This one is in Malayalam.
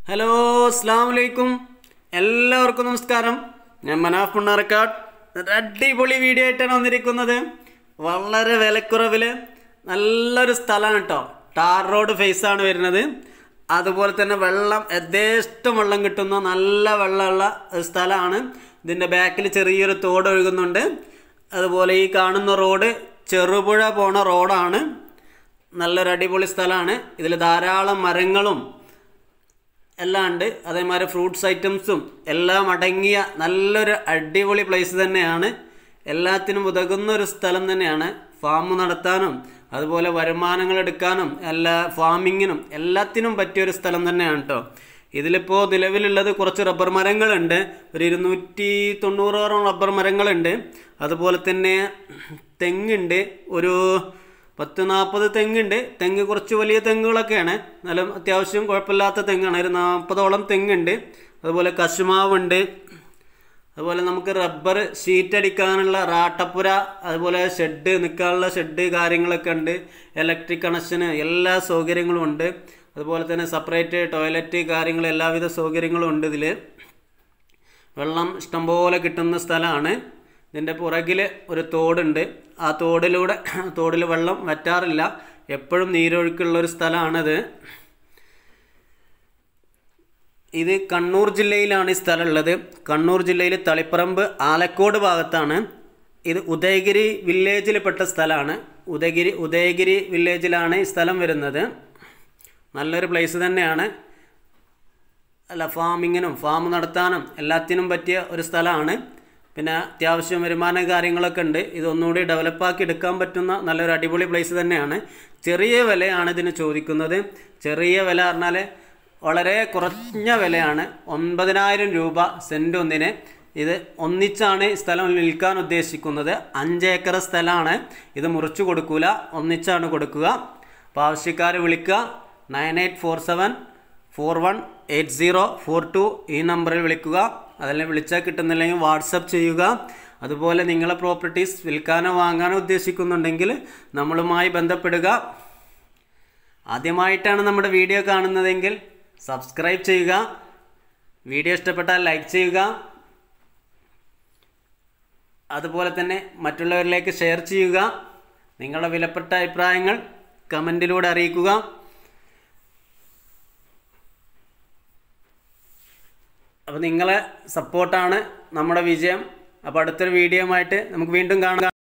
ഹലോ അസ്സാം വലൈക്കും എല്ലാവർക്കും നമസ്കാരം ഞാൻ മനാഫ് മണ്ണാർക്കാട് ഒരു അടിപൊളി വീഡിയോ ആയിട്ടാണ് വന്നിരിക്കുന്നത് വളരെ വിലക്കുറവിൽ നല്ലൊരു സ്ഥലമാണ് കേട്ടോ ടാർ റോഡ് ഫേസാണ് വരുന്നത് അതുപോലെ തന്നെ വെള്ളം യഥേഷ്ടം വെള്ളം കിട്ടുന്ന നല്ല വെള്ളമുള്ള ഒരു സ്ഥലമാണ് ഇതിൻ്റെ ബാക്കിൽ ചെറിയൊരു തോട് ഒഴുകുന്നുണ്ട് അതുപോലെ ഈ കാണുന്ന റോഡ് ചെറുപുഴ പോണ റോഡാണ് നല്ലൊരു അടിപൊളി സ്ഥലമാണ് ഇതിൽ ധാരാളം മരങ്ങളും എല്ലാം ഉണ്ട് അതേമാതിരി ഫ്രൂട്ട്സ് ഐറ്റംസും എല്ലാം അടങ്ങിയ നല്ലൊരു അടിപൊളി പ്ലേസ് തന്നെയാണ് എല്ലാത്തിനും ഉതകുന്ന ഒരു സ്ഥലം തന്നെയാണ് ഫാം നടത്താനും അതുപോലെ വരുമാനങ്ങൾ എടുക്കാനും എല്ലാ ഫാമിങ്ങിനും എല്ലാത്തിനും പറ്റിയൊരു സ്ഥലം തന്നെയാണ് കേട്ടോ ഇതിലിപ്പോൾ നിലവിലുള്ളത് കുറച്ച് റബ്ബർ മരങ്ങളുണ്ട് ഒരു ഇരുന്നൂറ്റി തൊണ്ണൂറോളം റബ്ബർ മരങ്ങളുണ്ട് അതുപോലെ തന്നെ തെങ്ങുണ്ട് ഒരു പത്ത് നാൽപ്പത് തെങ്ങുണ്ട് തെങ്ങ് കുറച്ച് വലിയ തെങ്ങുകളൊക്കെയാണ് നല്ല അത്യാവശ്യം കുഴപ്പമില്ലാത്ത തെങ്ങാണ് ഒരു നാൽപ്പതോളം തെങ്ങുണ്ട് അതുപോലെ കശുമാവുണ്ട് അതുപോലെ നമുക്ക് റബ്ബർ ഷീറ്റ് അടിക്കാനുള്ള റാട്ടപ്പുര അതുപോലെ ഷെഡ് നിൽക്കാനുള്ള ഷെഡ് കാര്യങ്ങളൊക്കെ ഉണ്ട് ഇലക്ട്രിക് കണക്ഷന് എല്ലാ സൗകര്യങ്ങളും ഉണ്ട് അതുപോലെ തന്നെ സെപ്പറേറ്റ് ടോയ്ലറ്റ് കാര്യങ്ങൾ എല്ലാവിധ സൗകര്യങ്ങളും ഉണ്ട് ഇതിൽ വെള്ളം ഇഷ്ടംപോലെ കിട്ടുന്ന സ്ഥലമാണ് ഇതിൻ്റെ പുറകിൽ ഒരു തോടുണ്ട് ആ തോടിലൂടെ തോടിൽ വെള്ളം വറ്റാറില്ല എപ്പോഴും നീരൊഴുക്കുള്ള ഒരു സ്ഥലമാണിത് ഇത് കണ്ണൂർ ജില്ലയിലാണ് ഈ സ്ഥലം ഉള്ളത് കണ്ണൂർ ജില്ലയിൽ തളിപ്പറമ്പ് ആലക്കോട് ഭാഗത്താണ് ഇത് ഉദയഗിരി വില്ലേജിൽപ്പെട്ട സ്ഥലമാണ് ഉദയഗിരി ഉദയഗിരി വില്ലേജിലാണ് ഈ സ്ഥലം വരുന്നത് നല്ലൊരു പ്ലേസ് തന്നെയാണ് അല്ല ഫാമിങ്ങിനും ഫാം നടത്താനും എല്ലാത്തിനും പറ്റിയ ഒരു സ്ഥലമാണ് പിന്നെ അത്യാവശ്യം വരുമാന കാര്യങ്ങളൊക്കെ ഉണ്ട് ഇതൊന്നുകൂടി ഡെവലപ്പാക്കി എടുക്കാൻ പറ്റുന്ന നല്ലൊരു അടിപൊളി പ്ലേസ് തന്നെയാണ് ചെറിയ വിലയാണ് ഇതിന് ചോദിക്കുന്നത് ചെറിയ വില പറഞ്ഞാൽ വളരെ കുറഞ്ഞ വിലയാണ് ഒൻപതിനായിരം രൂപ സെൻറ്റ് ഒന്നിന് ഇത് ഒന്നിച്ചാണ് ഈ സ്ഥലം വിൽക്കാൻ ഉദ്ദേശിക്കുന്നത് അഞ്ച് ഏക്കർ സ്ഥലമാണ് ഇത് മുറിച്ചു കൊടുക്കൂല ഒന്നിച്ചാണ് കൊടുക്കുക അപ്പോൾ ആവശ്യക്കാർ വിളിക്കുക nine eight four seven four one eight zero four two ഈ നമ്പറിൽ വിളിക്കുക അതെല്ലാം വിളിച്ചാൽ കിട്ടുന്നില്ലെങ്കിൽ വാട്സപ്പ് ചെയ്യുക അതുപോലെ നിങ്ങളെ പ്രോപ്പർട്ടീസ് വിൽക്കാനോ വാങ്ങാനോ ഉദ്ദേശിക്കുന്നുണ്ടെങ്കിൽ നമ്മളുമായി ബന്ധപ്പെടുക ആദ്യമായിട്ടാണ് നമ്മുടെ വീഡിയോ കാണുന്നതെങ്കിൽ സബ്സ്ക്രൈബ് ചെയ്യുക വീഡിയോ ഇഷ്ടപ്പെട്ടാൽ ലൈക്ക് ചെയ്യുക അതുപോലെ തന്നെ മറ്റുള്ളവരിലേക്ക് ഷെയർ ചെയ്യുക നിങ്ങളുടെ വിലപ്പെട്ട അഭിപ്രായങ്ങൾ കമൻറ്റിലൂടെ അറിയിക്കുക അപ്പോൾ നിങ്ങളെ സപ്പോർട്ടാണ് നമ്മുടെ വിജയം അപ്പോൾ അടുത്തൊരു വീഡിയോ ആയിട്ട് നമുക്ക് വീണ്ടും കാണാം